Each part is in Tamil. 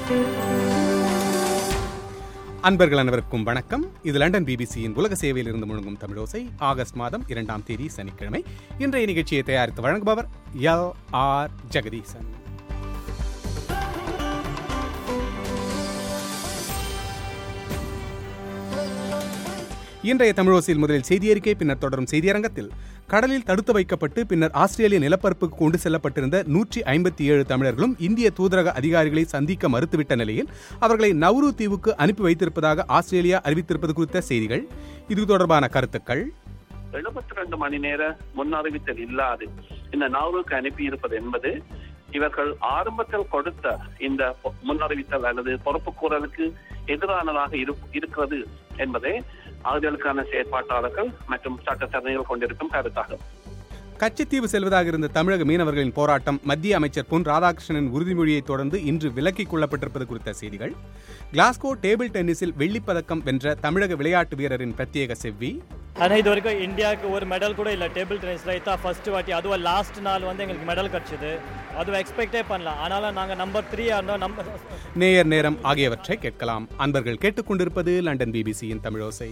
அன்பர்கள் அனைவருக்கும் வணக்கம் இது லண்டன் பிபிசியின் உலக சேவையில் இருந்து முழங்கும் தமிழோசை ஆகஸ்ட் மாதம் இரண்டாம் தேதி சனிக்கிழமை இன்றைய நிகழ்ச்சியை தயாரித்து வழங்குபவர் எல் ஆர் ஜெகதீசன் இன்றைய தமிழோசையில் முதலில் செய்தியறிக்கை பின்னர் தொடரும் செய்தியரங்கத்தில் கடலில் தடுத்து வைக்கப்பட்டு பின்னர் ஆஸ்திரேலிய நிலப்பரப்புக்கு கொண்டு செல்லப்பட்டிருந்த நூற்றி ஐம்பத்தி ஏழு தமிழர்களும் இந்திய தூதரக அதிகாரிகளை சந்திக்க மறுத்துவிட்ட நிலையில் அவர்களை நவ்ரு தீவுக்கு அனுப்பி வைத்திருப்பதாக ஆஸ்திரேலியா அறிவித்திருப்பது குறித்த செய்திகள் இது தொடர்பான கருத்துக்கள் எழுபத்தி ரெண்டு மணி நேர முன் அறிவித்தல் இல்லாது இந்த நாவலுக்கு அனுப்பி இருப்பது என்பது இவர்கள் ஆரம்பத்தில் கொடுத்த இந்த பொ- முன்னறிவித்தல் அல்லது பொறுப்புக்கூறலுக்கு எதிரானதாக இரு- இருக்கிறது என்பதே அவர்களுக்கான செயற்பாட்டாளர்கள் மற்றும் சட்டத்தரணிகள் கொண்டிருக்கும் கருத்தாகும் கச்சத்தீவு செல்வதாக இருந்த தமிழக மீனவர்களின் போராட்டம் மத்திய அமைச்சர் பொன் ராதாகிருஷ்ணனின் உறுதிமொழியை தொடர்ந்து இன்று விலக்கிக் கொள்ளப்பட்டிருப்பது குறித்த செய்திகள் கிளாஸ்கோ டேபிள் டென்னிஸில் வெள்ளிப் பதக்கம் வென்ற தமிழக விளையாட்டு வீரரின் பிரத்யேக செவ்வி ஆனால் இது வரைக்கும் இந்தியாவுக்கு ஒரு மெடல் கூட இல்லை டேபிள் டென்னிஸில் இதான் ஃபர்ஸ்ட் வாட்டி அதுவும் லாஸ்ட் நாள் வந்து எங்களுக்கு மெடல் கிடச்சிது அதுவும் எக்ஸ்பெக்டே பண்ணலாம் ஆனாலும் நாங்கள் நம்பர் த்ரீ இருந்தோம் நம்பர் நேயர் நேரம் ஆகியவற்றை கேட்கலாம் அன்பர்கள் கேட்டுக்கொண்டிருப்பது லண்டன் பிபிசியின் தமிழோசை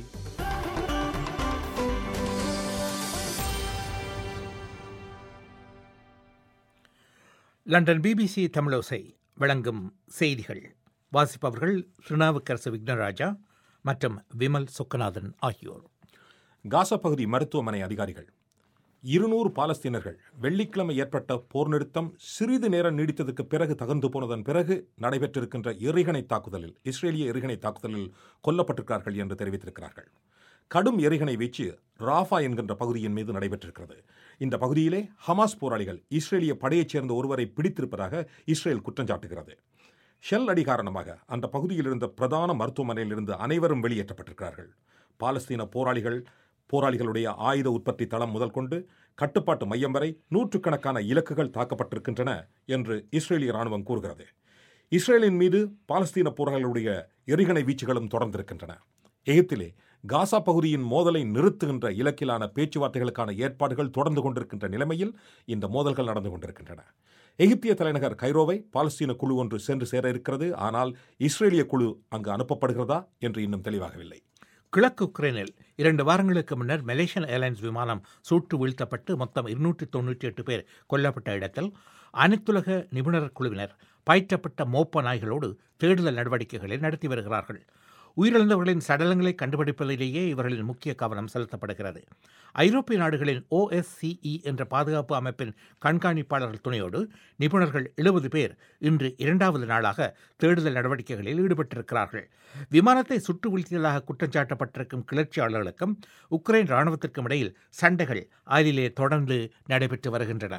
லண்டன் பிபிசி தமிழோசை வழங்கும் செய்திகள் வாசிப்பவர்கள் திருநாவுக்கரசு விக்னராஜா மற்றும் விமல் சொக்கநாதன் ஆகியோர் காசா பகுதி மருத்துவமனை அதிகாரிகள் இருநூறு பாலஸ்தீனர்கள் வெள்ளிக்கிழமை ஏற்பட்ட போர் நிறுத்தம் சிறிது நேரம் நீடித்ததற்கு பிறகு தகர்ந்து போனதன் பிறகு நடைபெற்றிருக்கின்ற எறிகணை தாக்குதலில் இஸ்ரேலிய எறிகணை தாக்குதலில் கொல்லப்பட்டிருக்கிறார்கள் என்று தெரிவித்திருக்கிறார்கள் கடும் எறிகணை வீச்சு ராஃபா என்கின்ற பகுதியின் மீது நடைபெற்றிருக்கிறது இந்த பகுதியிலே ஹமாஸ் போராளிகள் இஸ்ரேலிய படையைச் சேர்ந்த ஒருவரை பிடித்திருப்பதாக இஸ்ரேல் குற்றம் சாட்டுகிறது ஷெல் அடி காரணமாக அந்த பகுதியில் இருந்த பிரதான மருத்துவமனையில் இருந்து அனைவரும் வெளியேற்றப்பட்டிருக்கிறார்கள் பாலஸ்தீன போராளிகள் போராளிகளுடைய ஆயுத உற்பத்தி தளம் முதல் கொண்டு கட்டுப்பாட்டு மையம் வரை நூற்றுக்கணக்கான இலக்குகள் தாக்கப்பட்டிருக்கின்றன என்று இஸ்ரேலிய ராணுவம் கூறுகிறது இஸ்ரேலின் மீது பாலஸ்தீன போராளிகளுடைய எரிகணை வீச்சுகளும் தொடர்ந்திருக்கின்றன எகிப்திலே காசா பகுதியின் மோதலை நிறுத்துகின்ற இலக்கிலான பேச்சுவார்த்தைகளுக்கான ஏற்பாடுகள் தொடர்ந்து கொண்டிருக்கின்ற நிலைமையில் இந்த மோதல்கள் நடந்து கொண்டிருக்கின்றன எகிப்திய தலைநகர் கைரோவை பாலஸ்தீன குழு ஒன்று சென்று சேர இருக்கிறது ஆனால் இஸ்ரேலிய குழு அங்கு அனுப்பப்படுகிறதா என்று இன்னும் தெளிவாகவில்லை கிழக்கு உக்ரைனில் இரண்டு வாரங்களுக்கு முன்னர் மலேசியன் ஏர்லைன்ஸ் விமானம் சுட்டு வீழ்த்தப்பட்டு மொத்தம் இருநூற்றி தொண்ணூற்றி எட்டு பேர் கொல்லப்பட்ட இடத்தில் அனைத்துலக நிபுணர் குழுவினர் பயிற்றப்பட்ட மோப்ப நாய்களோடு தேடுதல் நடவடிக்கைகளை நடத்தி வருகிறார்கள் உயிரிழந்தவர்களின் சடலங்களை கண்டுபிடிப்பதிலேயே இவர்களின் முக்கிய கவனம் செலுத்தப்படுகிறது ஐரோப்பிய நாடுகளின் OSCE என்ற பாதுகாப்பு அமைப்பின் கண்காணிப்பாளர்கள் துணையோடு நிபுணர்கள் எழுபது பேர் இன்று இரண்டாவது நாளாக தேடுதல் நடவடிக்கைகளில் ஈடுபட்டிருக்கிறார்கள் விமானத்தை சுட்டு வீழ்த்தியதாக குற்றஞ்சாட்டப்பட்டிருக்கும் கிளர்ச்சியாளர்களுக்கும் உக்ரைன் இராணுவத்திற்கும் இடையில் சண்டைகள் ஆயிலே தொடர்ந்து நடைபெற்று வருகின்றன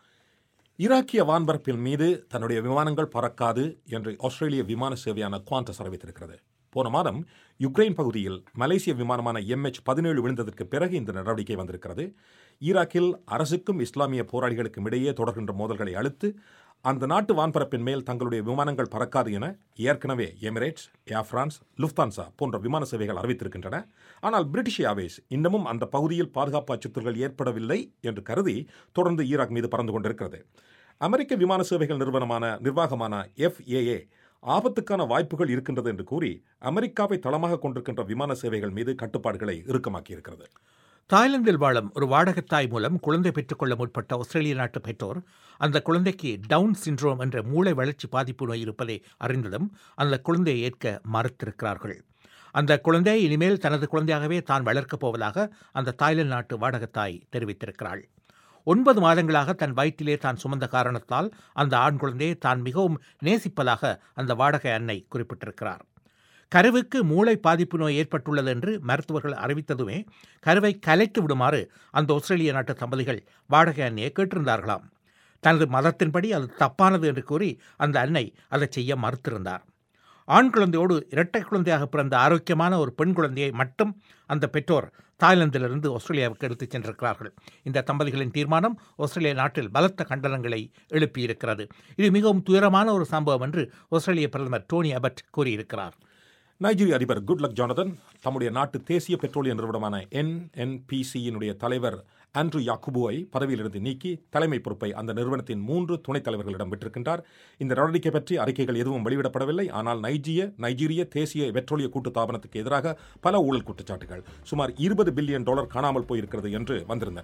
ஈராக்கிய வான்பரப்பில் மீது தன்னுடைய விமானங்கள் பறக்காது என்று ஆஸ்திரேலிய விமான சேவையான குவாண்டஸ் அறிவித்திருக்கிறது போன மாதம் யுக்ரைன் பகுதியில் மலேசிய விமானமான எம்எச் பதினேழு விழுந்ததற்கு பிறகு இந்த நடவடிக்கை வந்திருக்கிறது ஈராக்கில் அரசுக்கும் இஸ்லாமிய போராளிகளுக்கும் இடையே தொடர்கின்ற மோதல்களை அடுத்து அந்த நாட்டு வான்பரப்பின் மேல் தங்களுடைய விமானங்கள் பறக்காது என ஏற்கனவே எமிரேட்ஸ் ஏர் பிரான்ஸ் லுஃப்தான்சா போன்ற விமான சேவைகள் அறிவித்திருக்கின்றன ஆனால் பிரிட்டிஷ் ஏர்வேஸ் இன்னமும் அந்த பகுதியில் பாதுகாப்பு அச்சுறுத்தல்கள் ஏற்படவில்லை என்று கருதி தொடர்ந்து ஈராக் மீது பறந்து கொண்டிருக்கிறது அமெரிக்க விமான சேவைகள் நிறுவனமான நிர்வாகமான எஃப்ஏஏ ஆபத்துக்கான வாய்ப்புகள் இருக்கின்றது என்று கூறி அமெரிக்காவை தளமாக கொண்டிருக்கின்ற விமான சேவைகள் மீது கட்டுப்பாடுகளை இறுக்கமாக்கியிருக்கிறது தாய்லாந்தில் வாழும் ஒரு வாடகத்தாய் மூலம் குழந்தை பெற்றுக்கொள்ள முற்பட்ட ஆஸ்திரேலிய நாட்டு பெற்றோர் அந்த குழந்தைக்கு டவுன் சிண்ட்ரோம் என்ற மூளை வளர்ச்சி பாதிப்பு நோய் இருப்பதை அறிந்ததும் அந்த குழந்தையை ஏற்க மறுத்திருக்கிறார்கள் அந்த குழந்தை இனிமேல் தனது குழந்தையாகவே தான் வளர்க்கப் போவதாக அந்த தாய்லாந்து நாட்டு வாடகத்தாய் தெரிவித்திருக்கிறாள் ஒன்பது மாதங்களாக தன் வயிற்றிலே தான் சுமந்த காரணத்தால் அந்த ஆண் குழந்தையை தான் மிகவும் நேசிப்பதாக அந்த வாடகை அன்னை குறிப்பிட்டிருக்கிறார் கருவுக்கு மூளை பாதிப்பு நோய் ஏற்பட்டுள்ளது என்று மருத்துவர்கள் அறிவித்ததுமே கருவை கலைத்து விடுமாறு அந்த ஆஸ்திரேலிய நாட்டு தம்பதிகள் வாடகை அன்னையை கேட்டிருந்தார்களாம் தனது மதத்தின்படி அது தப்பானது என்று கூறி அந்த அன்னை அதை செய்ய மறுத்திருந்தார் ஆண் குழந்தையோடு இரட்டை குழந்தையாக பிறந்த ஆரோக்கியமான ஒரு பெண் குழந்தையை மட்டும் அந்த பெற்றோர் தாய்லாந்திலிருந்து ஆஸ்திரேலியாவுக்கு எடுத்துச் சென்றிருக்கிறார்கள் இந்த தம்பதிகளின் தீர்மானம் ஆஸ்திரேலிய நாட்டில் பலத்த கண்டனங்களை எழுப்பியிருக்கிறது இது மிகவும் துயரமான ஒரு சம்பவம் என்று ஆஸ்திரேலிய பிரதமர் டோனி அபட் கூறியிருக்கிறார் நைஜீரிய அதிபர் குட்லக் ஜானதன் தம்முடைய நாட்டு தேசிய பெட்ரோலிய நிறுவனமான என்என்பிசியினுடைய தலைவர் ஆண்ட்ரூ யாக்குபுவை பதவியிலிருந்து நீக்கி தலைமை பொறுப்பை அந்த நிறுவனத்தின் மூன்று துணைத் தலைவர்களிடம் விட்டிருக்கின்றார் இந்த நடவடிக்கை பற்றி அறிக்கைகள் எதுவும் வெளியிடப்படவில்லை ஆனால் நைஜிய நைஜீரிய தேசிய பெட்ரோலிய கூட்டு தாபனத்துக்கு எதிராக பல ஊழல் குற்றச்சாட்டுகள் சுமார் இருபது பில்லியன் டாலர் காணாமல் போயிருக்கிறது என்று வந்திருந்தன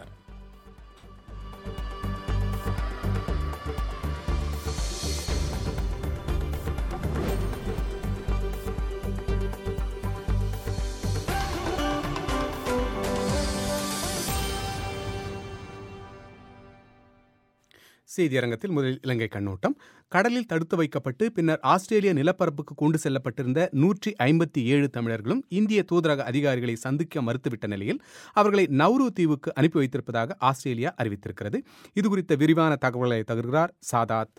செய்தியரங்கத்தில் முதலில் இலங்கை கண்ணோட்டம் கடலில் தடுத்து வைக்கப்பட்டு பின்னர் ஆஸ்திரேலிய நிலப்பரப்புக்கு கொண்டு செல்லப்பட்டிருந்த நூற்றி ஐம்பத்தி ஏழு தமிழர்களும் இந்திய தூதரக அதிகாரிகளை சந்திக்க மறுத்துவிட்ட நிலையில் அவர்களை நவ்ரு தீவுக்கு அனுப்பி வைத்திருப்பதாக ஆஸ்திரேலியா அறிவித்திருக்கிறது இதுகுறித்த விரிவான தகவல்களை தருகிறார் சாதாத்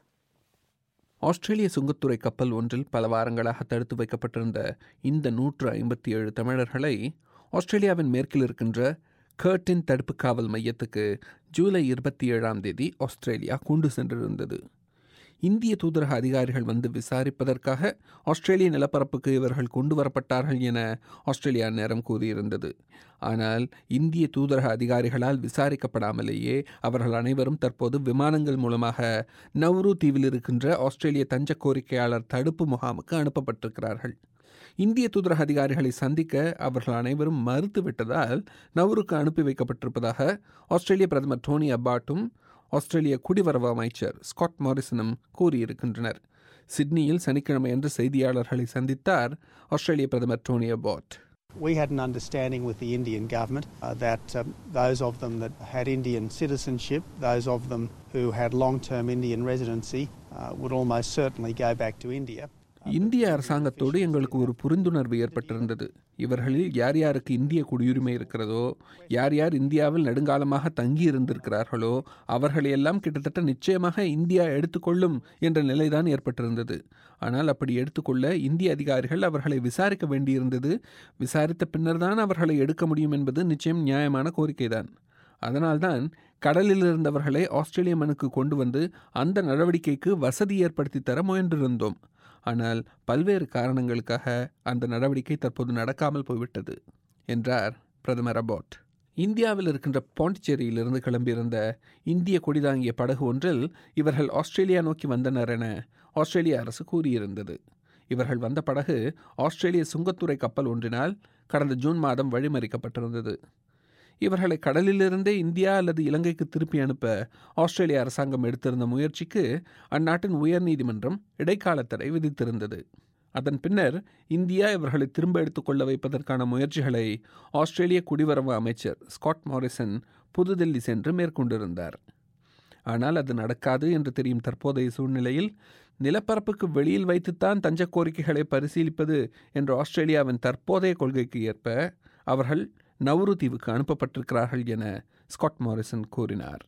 ஆஸ்திரேலிய சுங்கத்துறை கப்பல் ஒன்றில் பல வாரங்களாக தடுத்து வைக்கப்பட்டிருந்த இந்த நூற்று ஐம்பத்தி ஏழு தமிழர்களை ஆஸ்திரேலியாவின் மேற்கில் இருக்கின்ற கர்டின் தடுப்பு காவல் மையத்துக்கு ஜூலை இருபத்தி ஏழாம் தேதி ஆஸ்திரேலியா கொண்டு சென்றிருந்தது இந்திய தூதரக அதிகாரிகள் வந்து விசாரிப்பதற்காக ஆஸ்திரேலிய நிலப்பரப்புக்கு இவர்கள் கொண்டு வரப்பட்டார்கள் என ஆஸ்திரேலியா நேரம் கூறியிருந்தது ஆனால் இந்திய தூதரக அதிகாரிகளால் விசாரிக்கப்படாமலேயே அவர்கள் அனைவரும் தற்போது விமானங்கள் மூலமாக நவ்ரு தீவில் இருக்கின்ற ஆஸ்திரேலிய தஞ்ச கோரிக்கையாளர் தடுப்பு முகாமுக்கு அனுப்பப்பட்டிருக்கிறார்கள் இந்திய தூதரக அதிகாரிகளை சந்திக்க அவர்கள் அனைவரும் மறுத்துவிட்டதால் நவ்ருக்கு அனுப்பி வைக்கப்பட்டிருப்பதாக ஆஸ்திரேலிய பிரதமர் டோனி அப்பாட்டும் ஆஸ்திரேலிய குடிவரவு அமைச்சர் ஸ்காட் மாரிசனும் கூறியிருக்கின்றனர் சிட்னியில் சனிக்கிழமையன்று செய்தியாளர்களை சந்தித்தார் ஆஸ்திரேலிய பிரதமர் Tony Abbott We had an understanding with the Indian government uh, that um, those of them that had Indian citizenship, those of them who had long term Indian residency, uh, would almost certainly go back to India. இந்திய அரசாங்கத்தோடு எங்களுக்கு ஒரு புரிந்துணர்வு ஏற்பட்டிருந்தது இவர்களில் யார் யாருக்கு இந்திய குடியுரிமை இருக்கிறதோ யார் யார் இந்தியாவில் நெடுங்காலமாக தங்கி இருந்திருக்கிறார்களோ அவர்களையெல்லாம் கிட்டத்தட்ட நிச்சயமாக இந்தியா எடுத்துக்கொள்ளும் என்ற நிலைதான் ஏற்பட்டிருந்தது ஆனால் அப்படி எடுத்துக்கொள்ள இந்திய அதிகாரிகள் அவர்களை விசாரிக்க வேண்டியிருந்தது விசாரித்த பின்னர் தான் அவர்களை எடுக்க முடியும் என்பது நிச்சயம் நியாயமான கோரிக்கைதான் அதனால்தான் கடலில் இருந்தவர்களை ஆஸ்திரேலிய மனுக்கு கொண்டு வந்து அந்த நடவடிக்கைக்கு வசதி ஏற்படுத்தி தர முயன்றிருந்தோம் ஆனால் பல்வேறு காரணங்களுக்காக அந்த நடவடிக்கை தற்போது நடக்காமல் போய்விட்டது என்றார் பிரதமர் அபாட் இந்தியாவில் இருக்கின்ற பாண்டிச்சேரியிலிருந்து கிளம்பியிருந்த இந்திய கொடிதாங்கிய படகு ஒன்றில் இவர்கள் ஆஸ்திரேலியா நோக்கி வந்தனர் என ஆஸ்திரேலிய அரசு கூறியிருந்தது இவர்கள் வந்த படகு ஆஸ்திரேலிய சுங்கத்துறை கப்பல் ஒன்றினால் கடந்த ஜூன் மாதம் வழிமறிக்கப்பட்டிருந்தது இவர்களை கடலிலிருந்தே இந்தியா அல்லது இலங்கைக்கு திருப்பி அனுப்ப ஆஸ்திரேலிய அரசாங்கம் எடுத்திருந்த முயற்சிக்கு அந்நாட்டின் உயர்நீதிமன்றம் இடைக்கால தடை விதித்திருந்தது அதன் பின்னர் இந்தியா இவர்களை திரும்ப எடுத்துக்கொள்ள வைப்பதற்கான முயற்சிகளை ஆஸ்திரேலிய குடிவரவு அமைச்சர் ஸ்காட் மாரிசன் புதுதில்லி சென்று மேற்கொண்டிருந்தார் ஆனால் அது நடக்காது என்று தெரியும் தற்போதைய சூழ்நிலையில் நிலப்பரப்புக்கு வெளியில் வைத்துத்தான் தஞ்ச கோரிக்கைகளை பரிசீலிப்பது என்ற ஆஸ்திரேலியாவின் தற்போதைய கொள்கைக்கு ஏற்ப அவர்கள் நவ்ரு தீவுக்கு அனுப்பப்பட்டிருக்கிறார்கள் என ஸ்காட் மாரிசன் கூறினார்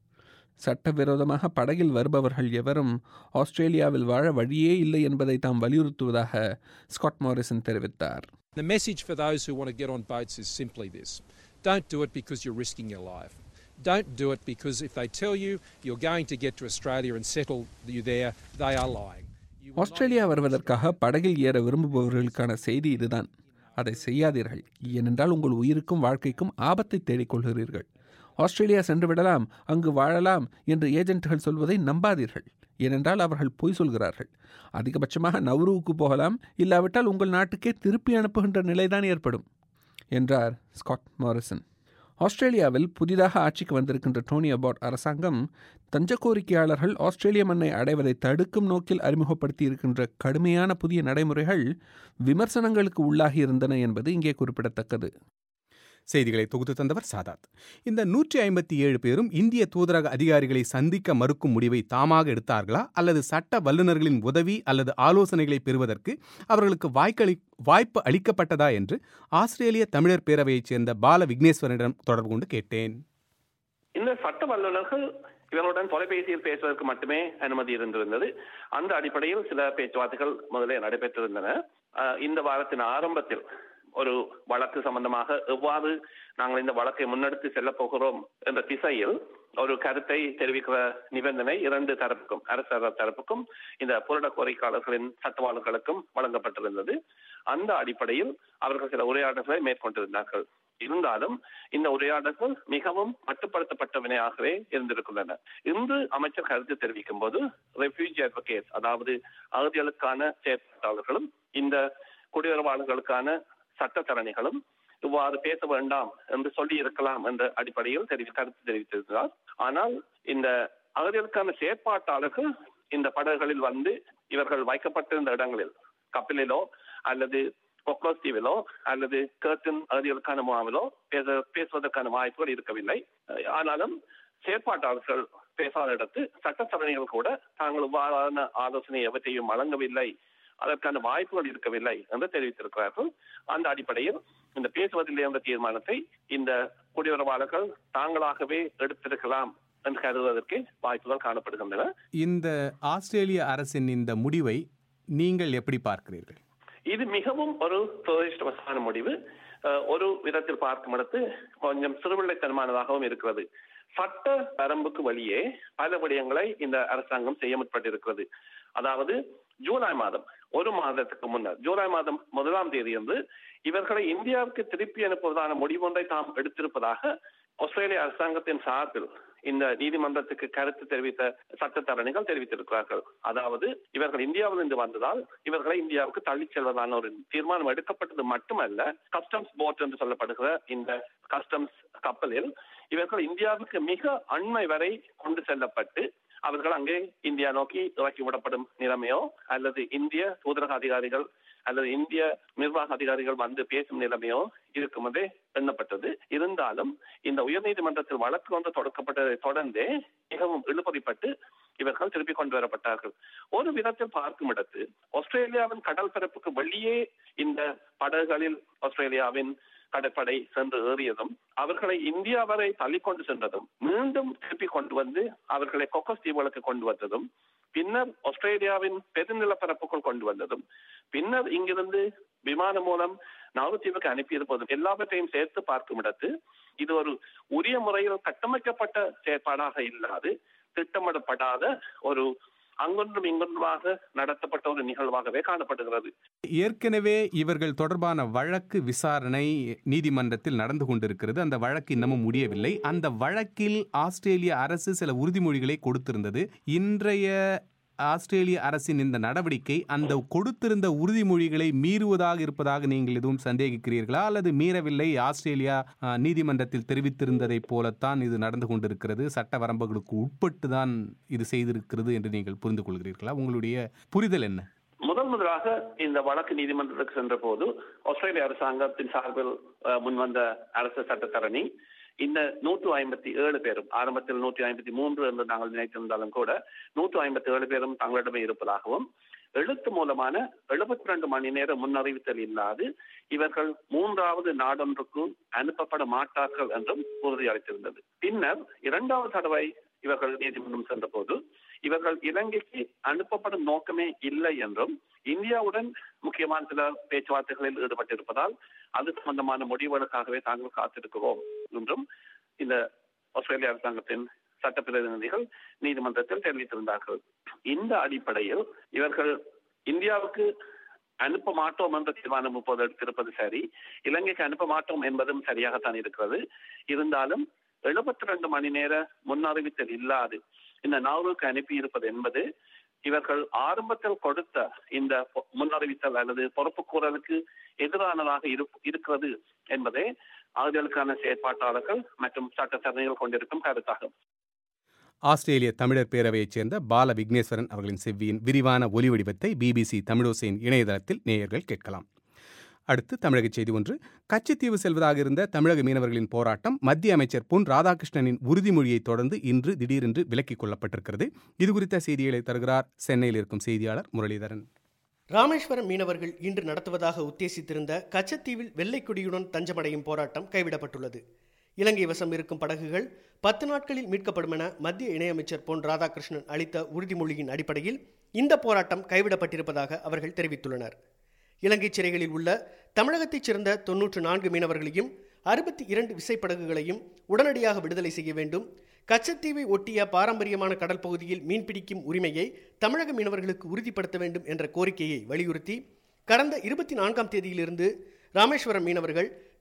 சட்டவிரோதமாக படகில் வருபவர்கள் எவரும் ஆஸ்திரேலியாவில் வாழ வழியே இல்லை என்பதை தாம் வலியுறுத்துவதாக ஸ்காட் மாரிசன் தெரிவித்தார் The message for those who want to get on boats is simply this don't do it because you're risking your life. Don't do it because if they tell you you're going to get to Australia and settle you there, they are lying. You will not- Australia வருவதற்காக படகில் ஏற விரும்புபவர்களுக்கான செய்தி இதுதான் அதை செய்யாதீர்கள் ஏனென்றால் உங்கள் உயிருக்கும் வாழ்க்கைக்கும் ஆபத்தை தேடிக்கொள்கிறீர்கள் ஆஸ்திரேலியா சென்று விடலாம் அங்கு வாழலாம் என்று ஏஜென்ட்டுகள் சொல்வதை நம்பாதீர்கள் ஏனென்றால் அவர்கள் பொய் சொல்கிறார்கள் அதிகபட்சமாக நவ்ருவுக்கு போகலாம் இல்லாவிட்டால் உங்கள் நாட்டுக்கே திருப்பி அனுப்புகின்ற நிலைதான் ஏற்படும் என்றார் ஸ்காட் மாரிசன் ஆஸ்திரேலியாவில் புதிதாக ஆட்சிக்கு வந்திருக்கின்ற டோனி அபாட் அரசாங்கம் தஞ்ச கோரிக்கையாளர்கள் ஆஸ்திரேலிய மண்ணை அடைவதை தடுக்கும் நோக்கில் அறிமுகப்படுத்தி இருக்கின்ற கடுமையான புதிய நடைமுறைகள் விமர்சனங்களுக்கு உள்ளாகி இருந்தன என்பது இங்கே குறிப்பிடத்தக்கது செய்திகளை தொகுத்து தந்தவர் சாதாத் இந்த நூற்றி ஐம்பத்தி ஏழு பேரும் இந்திய தூதரக அதிகாரிகளை சந்திக்க மறுக்கும் முடிவை தாமாக எடுத்தார்களா அல்லது சட்ட வல்லுநர்களின் உதவி அல்லது ஆலோசனைகளை பெறுவதற்கு அவர்களுக்கு வாய்க்களி வாய்ப்பு அளிக்கப்பட்டதா என்று ஆஸ்திரேலிய தமிழர் பேரவையைச் சேர்ந்த பால விக்னேஸ்வரனிடம் தொடர்பு கொண்டு கேட்டேன் இந்த சட்ட வல்லுநர்கள் இவர்களுடன் தொலைபேசியில் பேசுவதற்கு மட்டுமே அனுமதி இருந்திருந்தது அந்த அடிப்படையில் சில பேச்சுவார்த்தைகள் முதலே நடைபெற்றிருந்தன அஹ் இந்த வாரத்தின் ஆரம்பத்தில் ஒரு வழக்கு சம்பந்தமாக எவ்வாறு நாங்கள் இந்த வழக்கை முன்னெடுத்து செல்ல போகிறோம் என்ற திசையில் ஒரு கருத்தை தெரிவிக்கிற நிபந்தனை இரண்டு தரப்புக்கும் அரசு தரப்புக்கும் இந்த புரட கோரிக்கையாளர்களின் சட்டவாளர்களுக்கும் வழங்கப்பட்டிருந்தது அந்த அடிப்படையில் அவர்கள் சில உரையாடல்களை மேற்கொண்டிருந்தார்கள் இருந்தாலும் இந்த உரையாடல்கள் மிகவும் மட்டுப்படுத்தப்பட்ட வினையாகவே இருந்திருக்கின்றன இன்று அமைச்சர் கருத்து தெரிவிக்கும் போது ரெஃப்யூஜி அட்வொகேட் அதாவது அகதிகளுக்கான செயற்பாட்டாளர்களும் இந்த குடியுறவாளர்களுக்கான சட்டத்தரணிகளும் இவ்வாறு பேச வேண்டாம் என்று சொல்லி இருக்கலாம் என்ற அடிப்படையில் தெரிவி கருத்து தெரிவித்திருக்கிறார் ஆனால் இந்த அகதிகளுக்கான செயற்பாட்டாளர்கள் இந்த படகுகளில் வந்து இவர்கள் வைக்கப்பட்டிருந்த இடங்களில் கப்பலிலோ அல்லது கொக்ரோஸ் தீவிலோ அல்லது கேர்டன் அகதிகளுக்கான முகாமிலோ பேச பேசுவதற்கான வாய்ப்புகள் இருக்கவில்லை ஆனாலும் செயற்பாட்டாளர்கள் பேசாத இடத்து சட்டத்தரணிகள் கூட தாங்கள் இவ்வாறான ஆலோசனை எவற்றையும் வழங்கவில்லை அதற்கான வாய்ப்புகள் இருக்கவில்லை என்று தெரிவித்திருக்கிறார்கள் அந்த அடிப்படையில் இந்த பேசுவதில்லை என்ற தீர்மானத்தை இந்த குடியுறவாளர்கள் தாங்களாகவே எடுத்திருக்கலாம் என்று கருதுவதற்கு வாய்ப்புகள் காணப்படுகின்றன இந்த ஆஸ்திரேலிய அரசின் இந்த முடிவை நீங்கள் எப்படி பார்க்கிறீர்கள் இது மிகவும் ஒரு துரதிருஷ்டவசமான முடிவு அஹ், ஒரு விதத்தில் பார்க்கும் இடத்து கொஞ்சம் சிறுபிள்ளைத்தனமானதாகவும் இருக்கிறது சட்ட வரம்புக்கு வழியே பல விடயங்களை இந்த அரசாங்கம் செய்ய முற்பட்டிருக்கிறது அதாவது ஜூலை மாதம் ஒரு மாதத்துக்கு முன்னர் ஜூலை மாதம் முதலாம் தேதி அன்று இவர்களை இந்தியாவுக்கு திருப்பி அனுப்புவதான முடிவொன்றை தாம் எடுத்திருப்பதாக ஆஸ்திரேலிய அரசாங்கத்தின் சார்பில் இந்த நீதிமன்றத்துக்கு கருத்து தெரிவித்த சட்டத்தரணிகள் தெரிவித்திருக்கிறார்கள் அதாவது இவர்கள் இந்தியாவிலிருந்து வந்ததால் இவர்களை இந்தியாவுக்கு தள்ளிச் செல்வதான ஒரு தீர்மானம் எடுக்கப்பட்டது மட்டுமல்ல கஸ்டம்ஸ் போர்ட் என்று சொல்லப்படுகிற இந்த கஸ்டம்ஸ் கப்பலில் இவர்கள் இந்தியாவுக்கு மிக அண்மை வரை கொண்டு செல்லப்பட்டு அவர்கள் அங்கே இந்தியா நோக்கி இறக்கி விடப்படும் நிலைமையோ அல்லது இந்திய தூதரக அதிகாரிகள் அல்லது இந்திய நிர்வாக அதிகாரிகள் வந்து பேசும் நிலைமையோ இருக்கும் என்றே எண்ணப்பட்டது இருந்தாலும் இந்த உயர்நீதிமன்றத்தில் வழக்கு ஒன்று தொடக்கப்பட்டதை தொடர்ந்தே மிகவும் இழுபறிப்பட்டு இவர்கள் திருப்பி கொண்டு வரப்பட்டார்கள் ஒரு விதத்தில் பார்க்கும் இடத்து ஆஸ்திரேலியாவின் கடல் பரப்புக்கு வெளியே இந்த படகுகளில் ஆஸ்திரேலியாவின் கடற்படை சென்று ஏறியதும் அவர்களை இந்தியா வரை தள்ளி கொண்டு சென்றதும் மீண்டும் திருப்பி கொண்டு வந்து அவர்களை கொக்கஸ் தீவுகளுக்கு கொண்டு வந்ததும் பின்னர் ஆஸ்திரேலியாவின் பெருநிலப்பரப்புக்குள் கொண்டு வந்ததும் பின்னர் இங்கிருந்து விமானம் மூலம் நவத்தீவுக்கு அனுப்பியிருப்பதும் எல்லாவற்றையும் சேர்த்து பார்க்கும் இடத்து இது ஒரு உரிய முறையில் கட்டமைக்கப்பட்ட செயற்பாடாக இல்லாது திட்டமிடப்படாத ஒரு அங்கொன்றும் இங்கொன்றுமாக நடத்தப்பட்ட ஒரு நிகழ்வாகவே காணப்படுகிறது ஏற்கனவே இவர்கள் தொடர்பான வழக்கு விசாரணை நீதிமன்றத்தில் நடந்து கொண்டிருக்கிறது அந்த வழக்கு இன்னமும் முடியவில்லை அந்த வழக்கில் ஆஸ்திரேலிய அரசு சில உறுதிமொழிகளை கொடுத்திருந்தது இன்றைய ஆஸ்திரேலிய அரசின் இந்த நடவடிக்கை அந்த கொடுத்திருந்த உறுதிமொழிகளை மீறுவதாக இருப்பதாக நீங்கள் எதுவும் சந்தேகிக்கிறீர்களா அல்லது மீறவில்லை ஆஸ்திரேலியா அஹ், நீதிமன்றத்தில் தெரிவித்திருந்ததைப் போலத்தான் இது நடந்து கொண்டிருக்கிறது சட்ட வரம்புகளுக்கு உட்பட்டு தான் இது செய்திருக்கிறது என்று நீங்கள் புரிந்து கொள்கிறீர்களா உங்களுடைய புரிதல் என்ன முதல் முதலாக இந்த வழக்கு நீதிமன்றத்துக்கு சென்ற போது ஆஸ்திரேலிய அரசாங்கத்தின் சார்பில் அஹ், முன்வந்த அரசு சட்டத்தரணி இந்த நூற்று ஐம்பத்தி ஏழு பேரும் ஆரம்பத்தில் நூற்றி ஐம்பத்தி மூன்று என்று நாங்கள் நினைத்திருந்தாலும் கூட நூற்று ஐம்பத்தி ஏழு பேரும் தங்களிடமே இருப்பதாகவும் எழுத்து மூலமான எழுபத்தி ரெண்டு மணி நேர முன்னறிவித்தல் இல்லாது இவர்கள் மூன்றாவது நாடொன்றுக்கு அனுப்பப்பட மாட்டார்கள் என்றும் உறுதியளித்திருந்தது பின்னர் இரண்டாவது தடவை இவர்கள் நீதிமன்றம் சென்ற போது இவர்கள் இலங்கைக்கு அனுப்பப்படும் நோக்கமே இல்லை என்றும் இந்தியாவுடன் முக்கியமான சில பேச்சுவார்த்தைகளில் ஈடுபட்டிருப்பதால் அது சம்பந்தமான முடிவுகளுக்காகவே தாங்கள் காத்திருக்கிறோம் என்றும் இந்த ஆஸ்திரேலிய அரசாங்கத்தின் சட்ட பிரதிநிதிகள் நீதிமன்றத்தில் தெரிவித்திருந்தார்கள் இந்த அடிப்படையில் இவர்கள் இந்தியாவுக்கு அனுப்ப மாட்டோம் என்ற தீர்மானம் இப்போது எடுத்திருப்பது சரி இலங்கைக்கு அனுப்ப மாட்டோம் என்பதும் சரியாகத்தான் இருக்கிறது இருந்தாலும் எழுபத்தி ரெண்டு மணி நேர முன்னறிவித்தல் இல்லாது இந்த நாவலுக்கு அனுப்பி இருப்பது என்பது இவர்கள் ஆரம்பத்தில் கொடுத்த இந்த பொ- முன்னறிவித்தல் அல்லது பொறுப்புக்கூறலுக்கு எதிரானதாக இருப்- இருக்கிறது என்பதே அவர்களுக்கான செயற்பாட்டாளர்கள் மற்றும் சட்டத்தரணிகள் கொண்டிருக்கும் கருத்தாகும் ஆஸ்திரேலிய தமிழர் பேரவையைச் சேர்ந்த பால விக்னேஸ்வரன் அவர்களின் செவ்வியின் விரிவான ஒலி வடிவத்தை பிபிசி தமிழோசையின் இணையதளத்தில் நேயர்கள் கேட்கலாம் அடுத்து தமிழக செய்தி ஒன்று கச்சத்தீவு செல்வதாக இருந்த தமிழக மீனவர்களின் போராட்டம் மத்திய அமைச்சர் பொன் ராதாகிருஷ்ணனின் உறுதிமொழியை தொடர்ந்து இன்று திடீரென்று விலக்கிக் கொள்ளப்பட்டிருக்கிறது இது குறித்த செய்திகளை தருகிறார் சென்னையில் இருக்கும் செய்தியாளர் முரளிதரன் ராமேஸ்வரம் மீனவர்கள் இன்று நடத்துவதாக உத்தேசித்திருந்த கச்சத்தீவில் வெள்ளைக்கொடியுடன் தஞ்சமடையும் போராட்டம் கைவிடப்பட்டுள்ளது இலங்கை வசம் இருக்கும் படகுகள் பத்து நாட்களில் மீட்கப்படும் என மத்திய இணையமைச்சர் பொன் ராதாகிருஷ்ணன் அளித்த உறுதிமொழியின் அடிப்படையில் இந்த போராட்டம் கைவிடப்பட்டிருப்பதாக அவர்கள் தெரிவித்துள்ளனர் இலங்கை சிறைகளில் உள்ள தமிழகத்தைச் சேர்ந்த தொன்னூற்று நான்கு மீனவர்களையும் அறுபத்தி இரண்டு விசைப்படகுகளையும் உடனடியாக விடுதலை செய்ய வேண்டும் கச்சத்தீவை ஒட்டிய பாரம்பரியமான கடல் பகுதியில் மீன்பிடிக்கும் உரிமையை தமிழக மீனவர்களுக்கு உறுதிப்படுத்த வேண்டும் என்ற கோரிக்கையை வலியுறுத்தி கடந்த இருபத்தி நான்காம் தேதியிலிருந்து ராமேஸ்வரம் மீனவர்கள்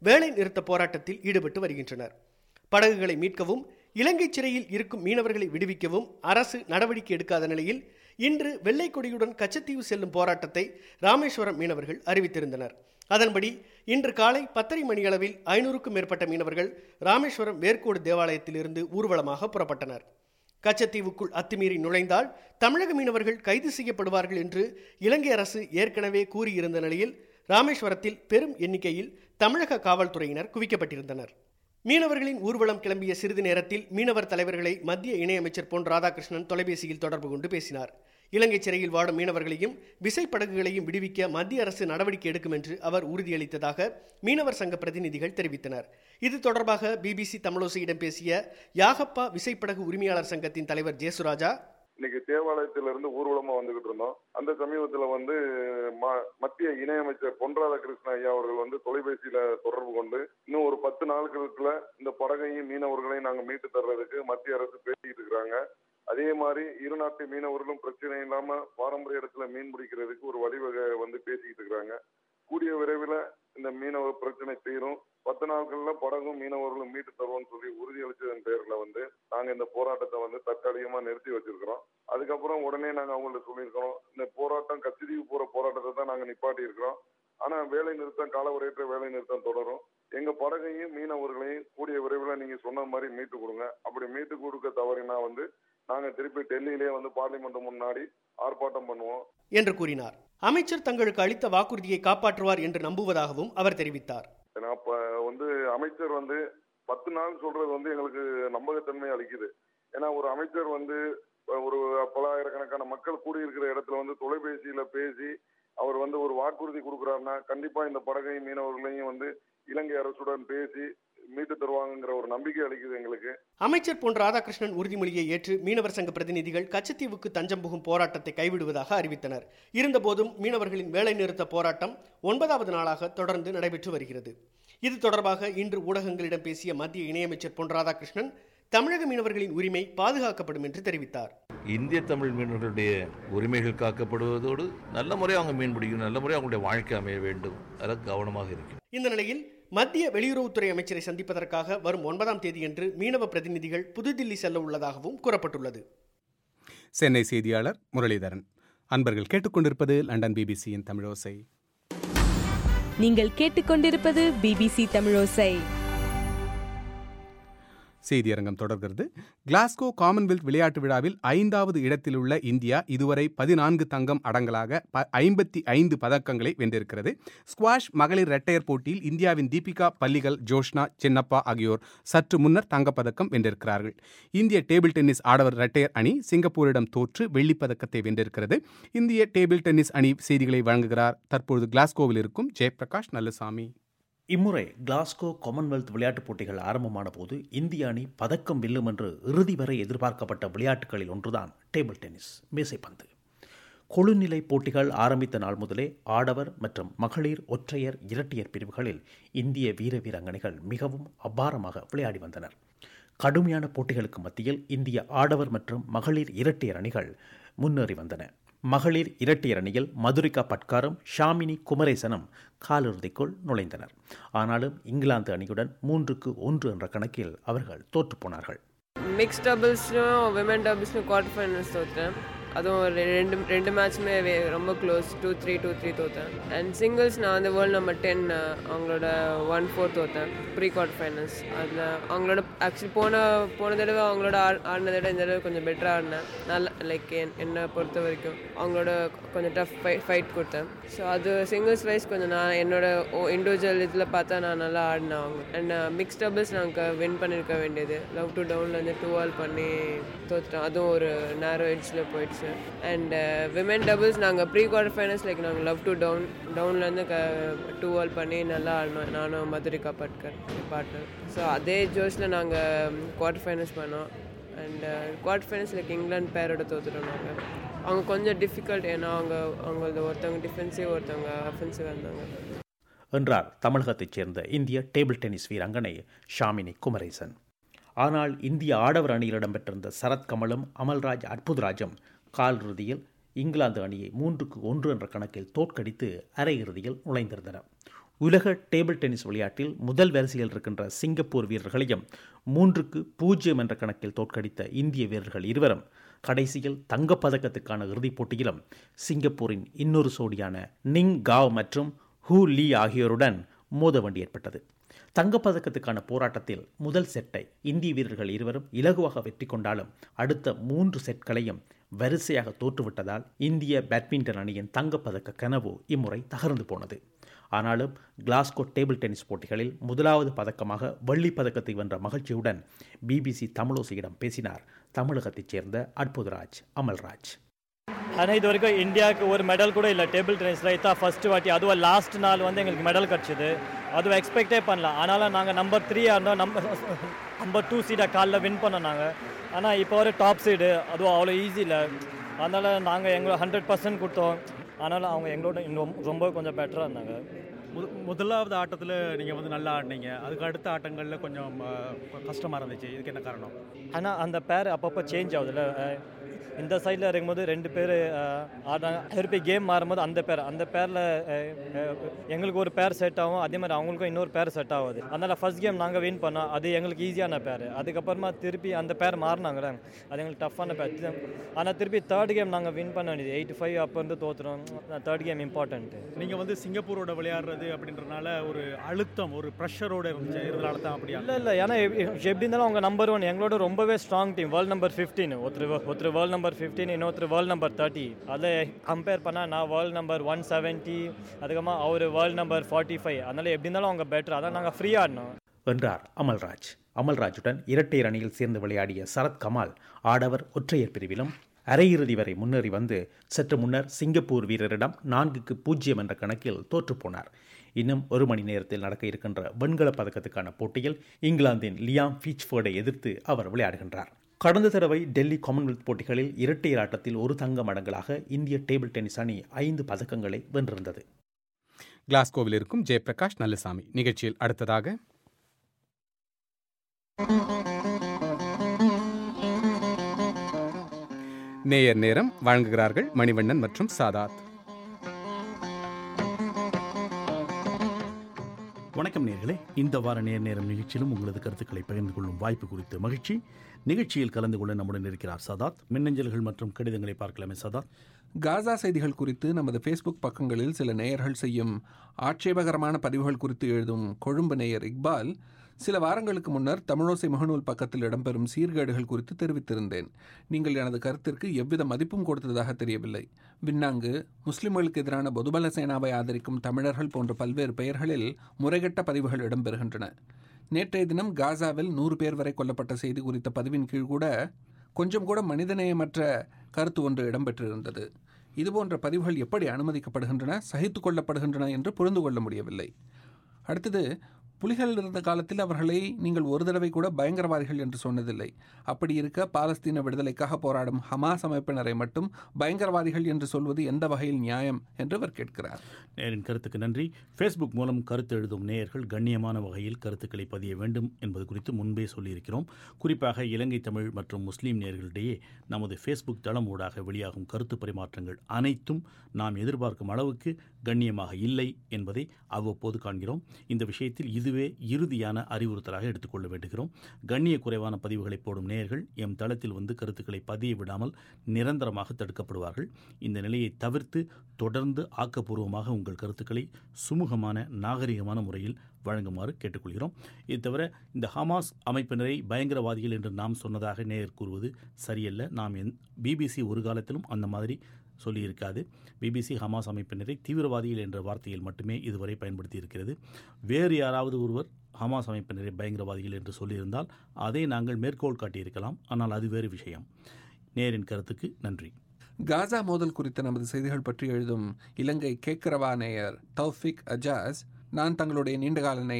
வேலை நிறுத்த போராட்டத்தில் ஈடுபட்டு வருகின்றனர் படகுகளை மீட்கவும் இலங்கை சிறையில் இருக்கும் மீனவர்களை விடுவிக்கவும் அரசு நடவடிக்கை எடுக்காத நிலையில் இன்று வெள்ளை கொடியுடன் கச்சத்தீவு செல்லும் போராட்டத்தை ராமேஸ்வரம் மீனவர்கள் அறிவித்திருந்தனர் அதன்படி இன்று காலை பத்தரை மணியளவில் ஐநூறுக்கும் மேற்பட்ட மீனவர்கள் ராமேஸ்வரம் வேர்க்கோடு தேவாலயத்திலிருந்து ஊர்வலமாக புறப்பட்டனர் கச்சத்தீவுக்குள் அத்துமீறி நுழைந்தால் தமிழக மீனவர்கள் கைது செய்யப்படுவார்கள் என்று இலங்கை அரசு ஏற்கனவே கூறியிருந்த நிலையில் ராமேஸ்வரத்தில் பெரும் எண்ணிக்கையில் தமிழக காவல்துறையினர் குவிக்கப்பட்டிருந்தனர் மீனவர்களின் ஊர்வலம் கிளம்பிய சிறிது நேரத்தில் மீனவர் தலைவர்களை மத்திய இணையமைச்சர் பொன் ராதாகிருஷ்ணன் தொலைபேசியில் தொடர்பு கொண்டு பேசினார் இலங்கை சிறையில் வாடும் மீனவர்களையும் விசைப்படகுகளையும் விடுவிக்க மத்திய அரசு நடவடிக்கை எடுக்கும் என்று அவர் உறுதியளித்ததாக மீனவர் சங்க பிரதிநிதிகள் தெரிவித்தனர் இது தொடர்பாக பிபிசி தமிழோசையிடம் பேசிய யாகப்பா விசைப்படகு உரிமையாளர் சங்கத்தின் தலைவர் ஜேசுராஜா இன்னைக்கு தேவாலயத்தில இருந்து ஊர்வலமா வந்துகிட்டு இருந்தோம் அந்த சமீபத்துல வந்து ம- மத்திய இணையமைச்சர் பொன் ராதாகிருஷ்ணன் ஐயா அவர்கள் வந்து தொலைபேசியில தொடர்பு கொண்டு இன்னும் ஒரு பத்து நாட்களுக்குள்ள இந்த படகையும் மீனவர்களையும் நாங்க மீட்டு தர்றதுக்கு மத்திய அரசு பேசிக்கிட்டு இருக்கிறாங்க அதே மாதிரி இரு நாட்டு மீனவர்களும் பிரச்சனை இல்லாம பாரம்பரிய இடத்துல மீன் பிடிக்கிறதுக்கு ஒரு வழிவகை வந்து பேசிக்கிட்டு இருக்கிறாங்க கூடிய விரைவில் இந்த மீனவ பிரச்சனை தீரும் பத்து நாட்கள்ல படகும் மீனவர்களும் மீட்டு தருவோம்னு சொல்லி உறுதியளிச்சதன் பேர்ல வந்து நாங்க இந்த போராட்டத்தை வந்து தற்காலிகமா நிறுத்தி வச்சிருக்கிறோம் அதுக்கப்புறம் உடனே நாங்க அவங்கள்ட்ட சொல்லியிருக்கிறோம் இந்த போராட்டம் கச்சதீவு போற போராட்டத்தை தான் நாங்க நிப்பாட்டி இருக்கிறோம் ஆனா வேலை நிறுத்தம் காலவரையற்ற வேலை நிறுத்தம் தொடரும் எங்க படகையும் மீனவர்களையும் கூடிய விரைவில் நீங்க சொன்ன மாதிரி மீட்டு கொடுங்க அப்படி மீட்டு கொடுக்க தவறினா வந்து நாங்க திருப்பி டெல்லியிலே வந்து பார்லிமெண்ட் முன்னாடி ஆர்ப்பாட்டம் பண்ணுவோம் என்று கூறினார் அமைச்சர் தங்களுக்கு அளித்த வாக்குறுதியை காப்பாற்றுவார் என்று நம்புவதாகவும் அவர் தெரிவித்தார் ஏன்னா அப்ப வந்து அமைச்சர் வந்து பத்து நாள் சொல்றது வந்து எங்களுக்கு நம்பகத்தன்மை அளிக்குது ஏன்னா ஒரு அமைச்சர் வந்து ஒரு பல்லாயிரக்கணக்கான மக்கள் கூடியிருக்கிற இடத்துல வந்து தொலைபேசியில பேசி அவர் வந்து ஒரு வாக்குறுதி கொடுக்குறாருன்னா கண்டிப்பா இந்த படகையும் மீனவர்களையும் வந்து இலங்கை அரசுடன் பேசி மீட்டு தருவாங்கங்கிற ஒரு நம்பிக்கை அளிக்குது எங்களுக்கு அமைச்சர் பொன் ராதாகிருஷ்ணன் உறுதிமொழியை ஏற்று மீனவர் சங்க பிரதிநிதிகள் கச்சத்தீவுக்கு தஞ்சம் புகும் போராட்டத்தை கைவிடுவதாக அறிவித்தனர் இருந்தபோதும் மீனவர்களின் வேலைநிறுத்த போராட்டம் ஒன்பதாவது நாளாக தொடர்ந்து நடைபெற்று வருகிறது இது தொடர்பாக இன்று ஊடகங்களிடம் பேசிய மத்திய இணையமைச்சர் பொன் ராதாகிருஷ்ணன் தமிழக மீனவர்களின் உரிமை பாதுகாக்கப்படும் என்று தெரிவித்தார் இந்திய தமிழ் மீனவர்களுடைய உரிமைகள் காக்கப்படுவதோடு நல்ல முறையாக அவங்க மீன் பிடிக்கணும் நல்ல முறையாக அவங்களுடைய வாழ்க்கை அமைய வேண்டும் அதில் கவனமாக இருக்கும் இந்த நிலையில் மத்திய வெளியுறவுத்துறை அமைச்சரை சந்திப்பதற்காக வரும் ஒன்பதாம் தேதியன்று மீனவ பிரதிநிதிகள் புதுதில்லி செல்ல உள்ளதாகவும் கூறப்பட்டுள்ளது சென்னை செய்தியாளர் முரளிதரன் அன்பர்கள் கேட்டுக்கொண்டிருப்பது லண்டன் பிபிசியின் தமிழோசை நீங்கள் கேட்டுக்கொண்டிருப்பது பிபிசி தமிழோசை செய்தியரங்கம் தொடர்கிறது கிளாஸ்கோ காமன்வெல்த் விளையாட்டு விழாவில் ஐந்தாவது இடத்தில் உள்ள இந்தியா இதுவரை பதினான்கு தங்கம் அடங்கலாக ஐம்பத்தி ஐந்து பதக்கங்களை வென்றிருக்கிறது ஸ்குவாஷ் மகளிர் இரட்டையர் போட்டியில் இந்தியாவின் தீபிகா பள்ளிகள் ஜோஷ்னா சின்னப்பா ஆகியோர் சற்று முன்னர் தங்கப்பதக்கம் வென்றிருக்கிறார்கள் இந்திய டேபிள் டென்னிஸ் ஆடவர் இரட்டையர் அணி சிங்கப்பூரிடம் தோற்று வெள்ளிப்பதக்கத்தை வென்றிருக்கிறது இந்திய டேபிள் டென்னிஸ் அணி செய்திகளை வழங்குகிறார் தற்பொழுது கிளாஸ்கோவில் இருக்கும் ஜெயபிரகாஷ் நல்லசாமி இம்முறை கிளாஸ்கோ காமன்வெல்த் விளையாட்டுப் போட்டிகள் ஆரம்பமான போது இந்திய அணி பதக்கம் வெல்லும் என்று இறுதி வரை எதிர்பார்க்கப்பட்ட விளையாட்டுகளில் ஒன்றுதான் டேபிள் டென்னிஸ் மேசைப்பந்து கொழுநிலை போட்டிகள் ஆரம்பித்த நாள் முதலே ஆடவர் மற்றும் மகளிர் ஒற்றையர் இரட்டையர் பிரிவுகளில் இந்திய வீர வீராங்கனைகள் மிகவும் அபாரமாக விளையாடி வந்தனர் கடுமையான போட்டிகளுக்கு மத்தியில் இந்திய ஆடவர் மற்றும் மகளிர் இரட்டையர் அணிகள் முன்னேறி வந்தன மகளிர் இரட்டையர் அணியில் மதுரிகா பட்காரும் ஷாமினி குமரேசனும் காலிறுதிக்குள் நுழைந்தனர் ஆனாலும் இங்கிலாந்து அணியுடன் மூன்றுக்கு ஒன்று என்ற கணக்கில் அவர்கள் தோற்றுப்போனார்கள் மிக்ஸ் டபுள்ஸ்லையும் விமன் டபுள்ஸ்லையும் குவார்டர் ஃபைனல்ஸ் தோற்றேன் அதுவும் ஒரு ரெண்டு ரெண்டு மேட்ச்சுமே ரொம்ப close two three two three தோற்றேன் அண்ட் சிங்கிள்ஸ் நான் வந்து வேர்ல்டு நம்பர் டென் அவங்களோட ஒன் ஃபோர் தோற்றேன் ப்ரீ குவார்டர் ஃபைனல்ஸ் அதில் அவங்களோட ஆக்சுவலி போன போன தடவை அவங்களோட ஆ ஆடினதை விட இந்த தடவை கொஞ்சம் பெட்டராக ஆடினேன் நல்ல லைக் என் என்னை பொறுத்த வரைக்கும் அவங்களோட கொஞ்சம் டஃப் ஃபைட் ஃபைட் கொடுத்தேன் ஸோ அது சிங்கிள்ஸ் வைஸ் கொஞ்சம் நான் என்னோட இண்டிவிஜுவல் இதில் பார்த்தா நான் நல்லா ஆடினேன் அவங்க அண்ட் மிக்ஸ் டபுள்ஸ் நாங்கள் வின் பண்ணியிருக்க வேண்டியது லவ் டு டவுன்லேருந்து டூ ஆல் பண்ணி தோற்றுட்டோம் அதுவும் ஒரு நேரோ எட்ஜில் போயிடுச்சு அண்ட் விமன் டபுள்ஸ் நாங்கள் ப்ரீ குவார்டர் ஃபைனல்ஸ் லைக் நாங்கள் லவ் டு டவுன் டவுன்லேருந்து க டூ ஆல் பண்ணி நல்லா ஆடினோம் நானும் மதுரிகா பட்கர் பார்ட்னர் ஸோ அதே ஜோஷில் நாங்கள் குவார்டர் ஃபைனல்ஸ் பண்ணோம் and quarter finals like England பேரோட தோற்றுட்டோம் நாங்கள் அவங்க கொஞ்சம் டிஃபிகல்ட் ஏன்னா அவங்க அவங்களது ஒருத்தவங்க டிஃபென்சிவ் ஒருத்தவங்க அஃபென்சிவ் இருந்தாங்க என்றார் தமிழகத்தைச் சேர்ந்த இந்திய டேபிள் டென்னிஸ் வீராங்கனை ஷாமினி குமரேசன் ஆனால் இந்திய ஆடவர் அணியில் இடம்பெற்றிருந்த சரத் கமலும் அமல்ராஜ் அற்புதராஜும் காலிறுதியில் இங்கிலாந்து அணியை மூன்றுக்கு ஒன்று என்ற கணக்கில் தோற்கடித்து அரையிறுதியில் நுழைந்திருந்தனர் உலக டேபிள் டென்னிஸ் விளையாட்டில் முதல் வரிசையில் இருக்கின்ற சிங்கப்பூர் வீரர்களையும் மூன்றுக்கு பூஜ்ஜியம் என்ற கணக்கில் தோற்கடித்த இந்திய வீரர்கள் இருவரும் கடைசியில் தங்கப்பதக்கத்துக்கான இறுதிப் போட்டியிலும் சிங்கப்பூரின் இன்னொரு சோடியான நிங் காவ் மற்றும் ஹூ லீ ஆகியோருடன் மோத வேண்டி ஏற்பட்டது தங்கப்பதக்கத்துக்கான போராட்டத்தில் முதல் செட்டை இந்திய வீரர்கள் இருவரும் இலகுவாக வெற்றி கொண்டாலும் அடுத்த மூன்று செட்களையும் வரிசையாக தோற்றுவிட்டதால் இந்திய பேட்மிண்டன் அணியின் தங்கப்பதக்க கனவு இம்முறை தகர்ந்து போனது ஆனாலும் கிளாஸ்கோ டேபிள் டென்னிஸ் போட்டிகளில் முதலாவது பதக்கமாக வெள்ளிப் பதக்கத்தை வென்ற மகிழ்ச்சியுடன் பிபிசி தமிழோசையிடம் பேசினார் தமிழகத்தைச் சேர்ந்த அற்புதராஜ் அமல்ராஜ் ஆனால் இது வரைக்கும் இந்தியாவுக்கு ஒரு மெடல் கூட இல்லை டேபிள் டென்னிஸில் இதான் ஃபஸ்ட்டு வாட்டி அதுவும் லாஸ்ட் நாள் வந்து எங்களுக்கு மெடல் கிடச்சிது அதுவும் எக்ஸ்பெக்டே பண்ணல ஆனாலும் நாங்கள் நம்பர் த்ரீயாக இருந்தோம் நம்பர் நம்பர் டூ சீடை காலில் வின் பண்ணோம் நாங்கள் ஆனால் இப்போ ஒரு டாப் சீடு அதுவும் அவ்வளோ ஈஸி இல்லை அதனால் நாங்கள் எங்களை ஹண்ட்ரட் பர்சன்ட் கொடுத்தோம் ஆனாலும் அவங்க எங்களோட இன்னும் ரொம்ப கொஞ்சம் பெட்டராக இருந்தாங்க முத முதலாவது ஆட்டத்தில் நீங்கள் வந்து நல்லா ஆடினீங்க அதுக்கு அடுத்த ஆட்டங்களில் கொஞ்சம் கஷ்டமாக இருந்துச்சு இதுக்கு என்ன காரணம் ஆனால் அந்த பேர் அப்பப்போ சேஞ்ச் ஆகுதுல்ல அஹ் இந்த சைடில் இருக்கும்போது ரெண்டு பேர் ஆடுறாங்க திருப்பி கேம் மாறும்போது அந்த பேர் அந்த பேரில் எங்களுக்கு ஒரு பேர் செட் ஆகும் அதே மாதிரி அவங்களுக்கும் இன்னொரு பேர் செட் ஆகுது அதனால் ஃபர்ஸ்ட் கேம் நாங்கள் வின் பண்ணோம் அது எங்களுக்கு ஈஸியான பேர் அதுக்கப்புறமா திருப்பி அந்த பேர் மாறினாங்க அது எங்களுக்கு டஃப்பான பேர் ஆனால் திருப்பி தேர்ட் கேம் நாங்கள் வின் பண்ண வேண்டியது எயிட்டி ஃபைவ் அப்போ இருந்து தோற்றுறோம் தேர்ட் கேம் இம்பார்ட்டன்ட்டு நீங்கள் வந்து சிங்கப்பூரோட விளையாடுறது அப்படின்றனால ஒரு அழுத்தம் ஒரு ப்ரெஷரோட இருந்துச்சு இதனால தான் அப்படியா இல்லை இல்லை ஏன்னா எப்~ எப்படி இருந்தாலும் அவங்க நம்பர் ஒன் எங்களோட ரொம்பவே strong team world number fifteen ஒருத்தர் ஒருத்தர் வேர்ல்ட் நம்பர் ஃபிஃப்டீன் இன்னொருத்தர் வேர்ல்ட் நம்பர் தேர்ட்டி அதை கம்பேர் பண்ணால் நான் வேர்ல்ட் நம்பர் ஒன் செவன்ட்டி அதுக்கப்புறமா அவர் வேர்ல்ட் நம்பர் ஃபார்ட்டி ஃபைவ் அதனால் எப்படி இருந்தாலும் அவங்க பெட்டர் அதான் நாங்கள் ஃப்ரீ ஆடணும் வென்றார் அமல்ராஜ் அமல்ராஜுடன் இரட்டையர் அணியில் சேர்ந்து விளையாடிய சரத் கமால் ஆடவர் ஒற்றையர் பிரிவிலும் அரையிறுதி வரை முன்னேறி வந்து சற்று முன்னர் சிங்கப்பூர் வீரரிடம் நான்குக்கு பூஜ்ஜியம் என்ற கணக்கில் தோற்றுப்போனார் இன்னும் ஒரு மணி நேரத்தில் நடக்க இருக்கின்ற வெண்கலப் பதக்கத்துக்கான போட்டியில் இங்கிலாந்தின் லியாம் ஃபீச்ஃபோர்டை எதிர்த்து அவர் விளையாடுகின்றார் கடந்த தடவை டெல்லி காமன்வெல்த் போட்டிகளில் இரட்டையர் ஆட்டத்தில் ஒரு தங்கம் அடங்கலாக இந்திய டேபிள் டென்னிஸ் அணி ஐந்து பதக்கங்களை வென்றிருந்தது கிளாஸ்கோவில் இருக்கும் ஜெயபிரகாஷ் நல்லசாமி நிகழ்ச்சியில் அடுத்ததாக நேயர் நேரம் வழங்குகிறார்கள் மணிவண்ணன் மற்றும் சாதாத் வணக்கம் நேர்களே இந்த வார நேர் நேரம் நிகழ்ச்சியிலும் உங்களது கருத்துக்களை பகிர்ந்து கொள்ளும் வாய்ப்பு குறித்து மகிழ்ச்சி நிகழ்ச்சியில் கலந்து கொள்ள நம்முடன் இருக்கிறார் சதாத் மின்னஞ்சல்கள் மற்றும் கடிதங்களை பார்க்கலாமே சதாத் காசா செய்திகள் குறித்து நமது ஃபேஸ்புக் பக்கங்களில் சில நேயர்கள் செய்யும் ஆட்சேபகரமான பதிவுகள் குறித்து எழுதும் கொழும்பு நேயர் இக்பால் சில வாரங்களுக்கு முன்னர் தமிழோசை முகநூல் பக்கத்தில் இடம்பெறும் சீர்கேடுகள் குறித்து தெரிவித்திருந்தேன் நீங்கள் எனது கருத்திற்கு எவ்வித மதிப்பும் கொடுத்ததாக தெரியவில்லை விண்ணாங்கு முஸ்லிம்களுக்கு எதிரான பொதுபல சேனாவை ஆதரிக்கும் தமிழர்கள் போன்ற பல்வேறு பெயர்களில் முறைகெட்ட பதிவுகள் இடம்பெறுகின்றன நேற்றைய தினம் காசாவில் நூறு பேர் வரை கொல்லப்பட்ட செய்தி குறித்த பதிவின் கீழ் கூட கொஞ்சம் கூட மனிதநேயமற்ற கருத்து ஒன்று இடம்பெற்றிருந்தது இதுபோன்ற பதிவுகள் எப்படி அனுமதிக்கப்படுகின்றன சகித்து கொள்ளப்படுகின்றன என்று புரிந்து கொள்ள முடியவில்லை அடுத்தது புலிகள் இருந்த காலத்தில் அவர்களை நீங்கள் ஒரு தடவை கூட பயங்கரவாதிகள் என்று சொன்னதில்லை அப்படி இருக்க பாலஸ்தீன விடுதலைக்காக போராடும் ஹமாஸ் அமைப்பினரை மட்டும் பயங்கரவாதிகள் என்று சொல்வது எந்த வகையில் நியாயம் என்று அவர் கேட்கிறார் நேரின் கருத்துக்கு நன்றி ஃபேஸ்புக் மூலம் கருத்து எழுதும் நேயர்கள் கண்ணியமான வகையில் கருத்துக்களை பதிய வேண்டும் என்பது குறித்து முன்பே சொல்லியிருக்கிறோம் குறிப்பாக இலங்கை தமிழ் மற்றும் முஸ்லீம் நேயர்களிடையே நமது ஃபேஸ்புக் தளம் ஊடாக வெளியாகும் கருத்து பரிமாற்றங்கள் அனைத்தும் நாம் எதிர்பார்க்கும் அளவுக்கு கண்ணியமாக இல்லை என்பதை அவ்வப்போது காண்கிறோம் இந்த விஷயத்தில் இதுவே இறுதியான அறிவுறுத்தலாக எடுத்துக்கொள்ள வேண்டுகிறோம் கண்ணிய குறைவான பதிவுகளை போடும் நேயர்கள் எம் தளத்தில் வந்து கருத்துக்களை பதிய விடாமல் நிரந்தரமாக தடுக்கப்படுவார்கள் இந்த நிலையை தவிர்த்து தொடர்ந்து ஆக்கப்பூர்வமாக உங்கள் கருத்துக்களை சுமூகமான நாகரிகமான முறையில் வழங்குமாறு கேட்டுக்கொள்கிறோம் இது தவிர இந்த ஹமாஸ் அமைப்பினரை பயங்கரவாதிகள் என்று நாம் சொன்னதாக நேயர் கூறுவது சரியல்ல நாம் எந் பிபிசி ஒரு காலத்திலும் அந்த மாதிரி சொல்லியிருக்காது பிபிசி ஹமாஸ் அமைப்பினரை தீவிரவாதிகள் என்ற வார்த்தையில் மட்டுமே இதுவரை பயன்படுத்தி இருக்கிறது வேறு யாராவது ஒருவர் ஹமாஸ் அமைப்பினரை பயங்கரவாதிகள் என்று சொல்லியிருந்தால் அதை நாங்கள் மேற்கோள் காட்டியிருக்கலாம் ஆனால் அது வேறு விஷயம் நேரின் கருத்துக்கு நன்றி காசா மோதல் குறித்த நமது செய்திகள் பற்றி எழுதும் இலங்கை கேக்கரவா நேயர் தௌஃபிக் அஜாஸ் நான் தங்களுடைய நீண்டகால நேயர்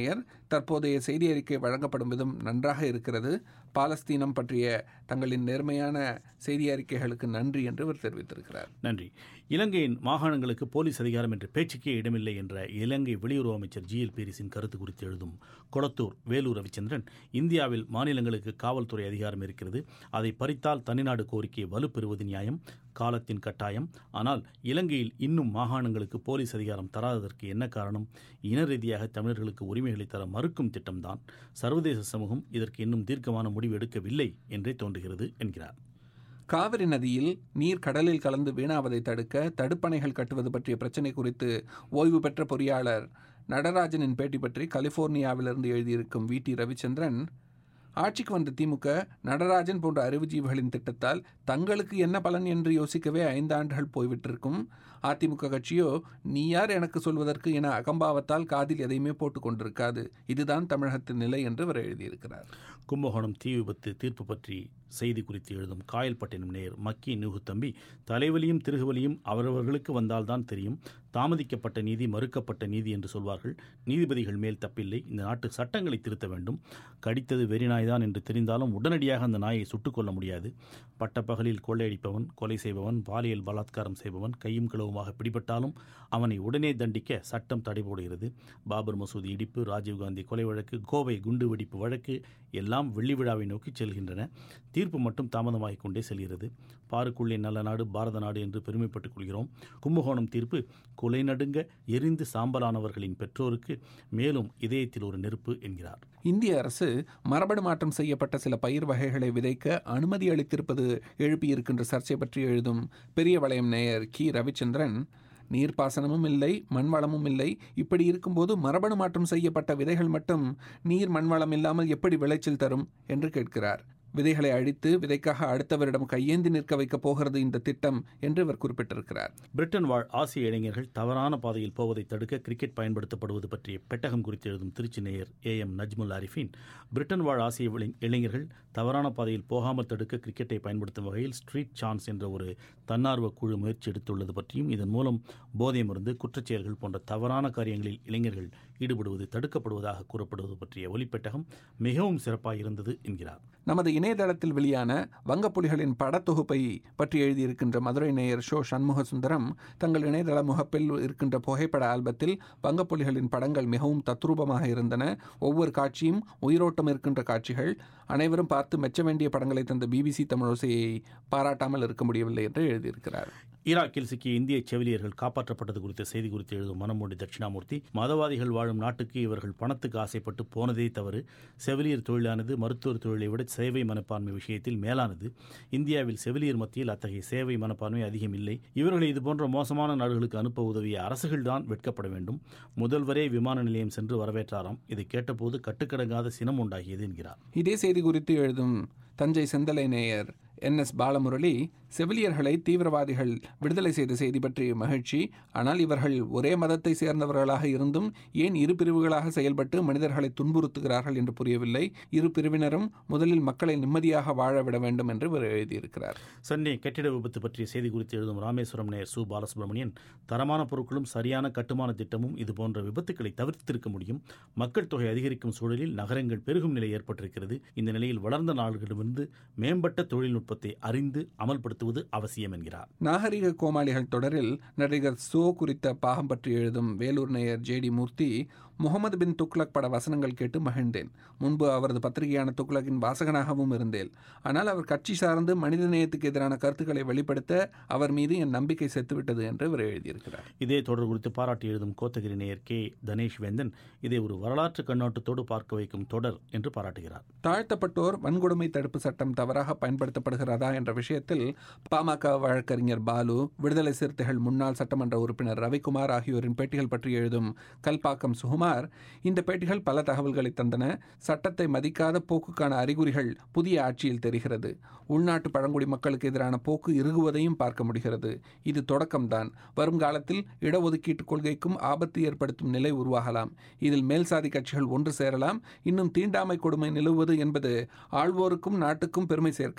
தற்போதைய செய்தி அறிக்கை வழங்கப்படும் விதம் நன்றாக இருக்கிறது பாலஸ்தீனம் பற்றிய தங்களின் நேர்மையான செய்தி அறிக்கைகளுக்கு நன்றி என்று அவர் தெரிவித்திருக்கிறார் நன்றி இலங்கையின் மாகாணங்களுக்கு போலீஸ் அதிகாரம் என்ற பேச்சுக்கே இடமில்லை என்ற இலங்கை வெளியுறவு அமைச்சர் ஜி எல் பீரிஸின் கருத்து குறித்து எழுதும் கொளத்தூர் வேலூர் ரவிச்சந்திரன் இந்தியாவில் மாநிலங்களுக்கு காவல்துறை அதிகாரம் இருக்கிறது அதை பறித்தால் தனிநாடு கோரிக்கையை வலுப்பெறுவது நியாயம் காலத்தின் கட்டாயம் ஆனால் இலங்கையில் இன்னும் மாகாணங்களுக்கு போலீஸ் அதிகாரம் தராததற்கு என்ன காரணம் இன ரீதியாக தமிழர்களுக்கு உரிமைகளை தர மறுக்கும் திட்டம்தான் சர்வதேச சமூகம் இதற்கு இன்னும் தீர்க்கமான முடிவு எடுக்கவில்லை என்றே தோன்றுகிறது என்கிறார் காவிரி நதியில் நீர் கடலில் கலந்து வீணாவதை தடுக்க தடுப்பணைகள் கட்டுவது பற்றிய பிரச்சினை குறித்து ஓய்வு பெற்ற பொறியாளர் நடராஜனின் பேட்டி பற்றி கலிபோர்னியாவிலிருந்து எழுதியிருக்கும் வி டி ரவிச்சந்திரன் ஆட்சிக்கு வந்த திமுக நடராஜன் போன்ற அறிவுஜீவிகளின் திட்டத்தால் தங்களுக்கு என்ன பலன் என்று யோசிக்கவே ஐந்து ஆண்டுகள் போய்விட்டிருக்கும் அதிமுக கட்சியோ நீ யார் எனக்கு சொல்வதற்கு என அகம்பாவத்தால் காதில் எதையுமே போட்டுக் கொண்டிருக்காது இதுதான் தமிழகத்தின் நிலை என்று அவர் எழுதியிருக்கிறார் கும்பகோணம் தீ விபத்து தீர்ப்பு பற்றி செய்தி குறித்து எழுதும் காயல்பட்டினம் நேர் மக்கி நூகு தம்பி தலைவலியும் திருகுவலியும் அவரவர்களுக்கு வந்தால்தான் தெரியும் தாமதிக்கப்பட்ட நீதி மறுக்கப்பட்ட நீதி என்று சொல்வார்கள் நீதிபதிகள் மேல் தப்பில்லை இந்த நாட்டு சட்டங்களை திருத்த வேண்டும் கடித்தது வெறிநாய்தான் என்று தெரிந்தாலும் உடனடியாக அந்த நாயை சுட்டுக் கொள்ள முடியாது பட்டப்பகலில் கொள்ளையடிப்பவன் கொலை செய்பவன் பாலியல் பலாத்காரம் செய்பவன் கையும் களவுமாக பிடிபட்டாலும் அவனை உடனே தண்டிக்க சட்டம் தடை போடுகிறது பாபர் மசூதி இடிப்பு ராஜீவ்காந்தி கொலை வழக்கு கோவை குண்டு வெடிப்பு வழக்கு எல்லாம் வெள்ளி விழாவை நோக்கி செல்கின்றன தீர்ப்பு மட்டும் தாமதமாகிக் கொண்டே செல்கிறது பாருக்குள்ளே நல்ல நாடு பாரத நாடு என்று பெருமைப்பட்டுக் கொள்கிறோம் கும்பகோணம் தீர்ப்பு கொலை நடுங்க எரிந்து சாம்பலானவர்களின் பெற்றோருக்கு மேலும் இதயத்தில் ஒரு நெருப்பு என்கிறார் இந்திய அரசு மரபணு மாற்றம் செய்யப்பட்ட சில பயிர் வகைகளை விதைக்க அனுமதி அளித்திருப்பது எழுப்பியிருக்கின்ற சர்ச்சை பற்றி எழுதும் பெரிய வளையம் நேயர் கி ரவிச்சந்திரன் நீர்ப்பாசனமும் இல்லை மண்வளமும் இல்லை இப்படி இருக்கும்போது மரபணு மாற்றம் செய்யப்பட்ட விதைகள் மட்டும் நீர் மண்வளம் இல்லாமல் எப்படி விளைச்சல் தரும் என்று கேட்கிறார் விதைகளை அழித்து விதைக்காக அடுத்தவரிடம் கையேந்தி நிற்க வைக்கப் போகிறது இந்த திட்டம் என்று இவர் குறிப்பிட்டிருக்கிறார் பிரிட்டன் வாழ் ஆசிய இளைஞர்கள் தவறான பாதையில் போவதை தடுக்க கிரிக்கெட் பயன்படுத்தப்படுவது பற்றிய பெட்டகம் குறித்து எழுதும் திருச்சி நேயர் A M Najmul Arifin Britain வாழ் ஆசிய இளை- இளைஞர்கள் தவறான பாதையில் போகாமல் தடுக்க கிரிக்கெட்டை பயன்படுத்தும் வகையில் ஸ்ட்ரீட் சான்ஸ் என்ற ஒரு தன்னார்வ குழு முயற்சி எடுத்துள்ளது பற்றியும் இதன் மூலம் போதை மருந்து குற்றச்செயல்கள் போன்ற தவறான காரியங்களில் இளைஞர்கள் ஈடுபடுவது தடுக்கப்படுவதாக கூறப்படுவது பற்றிய ஒலிப்பெட்டகம் மிகவும் சிறப்பாக இருந்தது என்கிறார் நமது இணையதளத்தில் வெளியான வங்கப்புலிகளின் படத்தொகுப்பை பற்றி எழுதியிருக்கின்ற மதுரை நேயர் ஷோ சண்முக சுந்தரம் தங்கள் இணையதள முகப்பில் இருக்கின்ற புகைப்பட ஆல்பத்தில் வங்கப்புலிகளின் படங்கள் மிகவும் தத்ரூபமாக இருந்தன ஒவ்வொரு காட்சியும் உயிரோட்டம் இருக்கின்ற காட்சிகள் அனைவரும் பார்த்து மெச்ச வேண்டிய படங்களை தந்த பிபிசி தமிழோசையை பாராட்டாமல் இருக்க முடியவில்லை என்று எழுதியிருக்கிறார் ஈராக்கில் சிக்கிய இந்திய செவிலியர்கள் காப்பாற்றப்பட்டது குறித்த செய்தி குறித்து எழுதும் மனமோடி தட்சிணாமூர்த்தி மதவாதிகள் வாழும் நாட்டுக்கு இவர்கள் பணத்துக்கு ஆசைப்பட்டு போனதே தவறு செவிலியர் தொழிலானது மருத்துவர் தொழிலை விட சேவை மனப்பான்மை விஷயத்தில் மேலானது இந்தியாவில் செவிலியர் மத்தியில் அத்தகைய சேவை மனப்பான்மை அதிகம் இல்லை இவர்களை இதுபோன்ற மோசமான நாடுகளுக்கு அனுப்ப உதவிய அரசுகள்தான் வெட்கப்பட வேண்டும் முதல்வரே விமான நிலையம் சென்று வரவேற்றாராம் இதை கேட்டபோது கட்டுக்கடங்காத சினம் உண்டாகியது என்கிறார் இதே செய்தி குறித்து எழுதும் தஞ்சை செந்தலை நேயர் என் எஸ் பாலமுரளி செவிலியர்களை தீவிரவாதிகள் விடுதலை செய்த செய்தி பற்றி மகிழ்ச்சி ஆனால் இவர்கள் ஒரே மதத்தை சேர்ந்தவர்களாக இருந்தும் ஏன் இரு பிரிவுகளாக செயல்பட்டு மனிதர்களை துன்புறுத்துகிறார்கள் என்று புரியவில்லை இரு பிரிவினரும் முதலில் மக்களை நிம்மதியாக வாழ விட வேண்டும் என்று இவர் எழுதியிருக்கிறார் சென்னை கட்டிட விபத்து பற்றிய செய்தி குறித்து எழுதும் ராமேஸ்வரம் நேயர் சு பாலசுப்ரமணியன் தரமான பொருட்களும் சரியான கட்டுமான திட்டமும் இதுபோன்ற விபத்துக்களை தவிர்த்திருக்க முடியும் மக்கள் தொகை அதிகரிக்கும் சூழலில் நகரங்கள் பெருகும் நிலை ஏற்பட்டிருக்கிறது இந்த நிலையில் வளர்ந்த நாடுகளிடமிருந்து மேம்பட்ட தொழில்நுட்பத்தை அறிந்து அமல்படுத்துவது அவசியம் என்கிறார் நாகரிக கோமாளிகள் தொடரில் நடிகர் சோ குறித்த பாகம் பற்றி எழுதும் வேலூர் நேயர் ஜே டி மூர்த்தி முகமது பின் துக்ளக் பட வசனங்கள் கேட்டு மகிழ்ந்தேன் முன்பு அவரது பத்திரிகையான துக்ளக்கின் வாசகனாகவும் இருந்தேன் ஆனால் அவர் கட்சி சார்ந்து மனித நேயத்துக்கு எதிரான கருத்துக்களை வெளிப்படுத்த அவர் மீது என் நம்பிக்கை செத்துவிட்டது என்று அவர் எழுதியிருக்கிறார் இதே தொடர் குறித்து பாராட்டி எழுதும் கோத்தகிரி நேயர் கே தனேஷ் வேந்தன் இதை ஒரு வரலாற்று கண்ணோட்டத்தோடு பார்க்க வைக்கும் தொடர் என்று பாராட்டுகிறார் தாழ்த்தப்பட்டோர் வன்கொடுமை தடுப்பு சட்டம் தவறாக பயன்படுத்தப்படுகிறதா என்ற விஷயத்தில் பாமக வழக்கறிஞர் பாலு விடுதலை சிறுத்தைகள் முன்னாள் சட்டமன்ற உறுப்பினர் ரவிக்குமார் ஆகியோரின் பேட்டிகள் பற்றி எழுதும் கல்பாக்கம் சுகுமார் இந்த பேட்டிகள் பல தகவல்களை தந்தன சட்டத்தை மதிக்காத போக்குக்கான அறிகுறிகள் புதிய ஆட்சியில் தெரிகிறது உள்நாட்டு பழங்குடி மக்களுக்கு எதிரான போக்கு இறுகுவதையும் பார்க்க முடிகிறது இது தொடக்கம்தான் வருங்காலத்தில் இடஒதுக்கீட்டு கொள்கைக்கும் ஆபத்து ஏற்படுத்தும் நிலை உருவாகலாம் இதில் மேல்சாதி கட்சிகள் ஒன்று சேரலாம் இன்னும் தீண்டாமை கொடுமை நிலவுவது என்பது ஆள்வோருக்கும் நாட்டுக்கும் பெருமை சேர்க்காது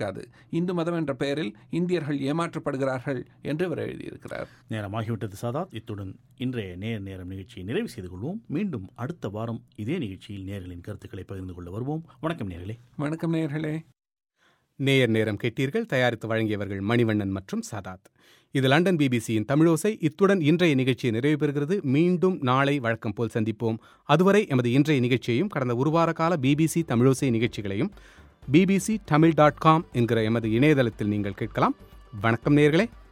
இந்து மதம் என்ற பெயரில் இந்தியர்கள் ஏமாற்றப்படுகிறார்கள் என்று இவர் எழுதியிருக்கிறார் நேரமாகிவிட்டது சாதாத் இத்துடன் இன்றைய நேர் நேரம் நிகழ்ச்சியை நிறைவு செய்து கொள்வோம் மீண்டும் அடுத்த வாரம் இதே நிகழ்ச்சியில் நேர்களின் கருத்துக்களை பகிர்ந்து கொள்ள வருவோம் வணக்கம் நேர்களே வணக்கம் நேர்களே நேயர் நேரம் கேட்டீர்கள் தயாரித்து வழங்கியவர்கள் மணிவண்ணன் மற்றும் சதாத் இது லண்டன் பிபிசியின் தமிழோசை இத்துடன் இன்றைய நிகழ்ச்சி நிறைவு பெறுகிறது மீண்டும் நாளை வழக்கம் போல் சந்திப்போம் அதுவரை எமது இன்றைய நிகழ்ச்சியையும் கடந்த ஒரு வார கால பிபிசி தமிழோசை நிகழ்ச்சிகளையும் பிபிசி தமிழ் டாட் காம் என்கிற எமது இணையதளத்தில் நீங்கள் கேட்கலாம் வணக்கம் நேயர்களே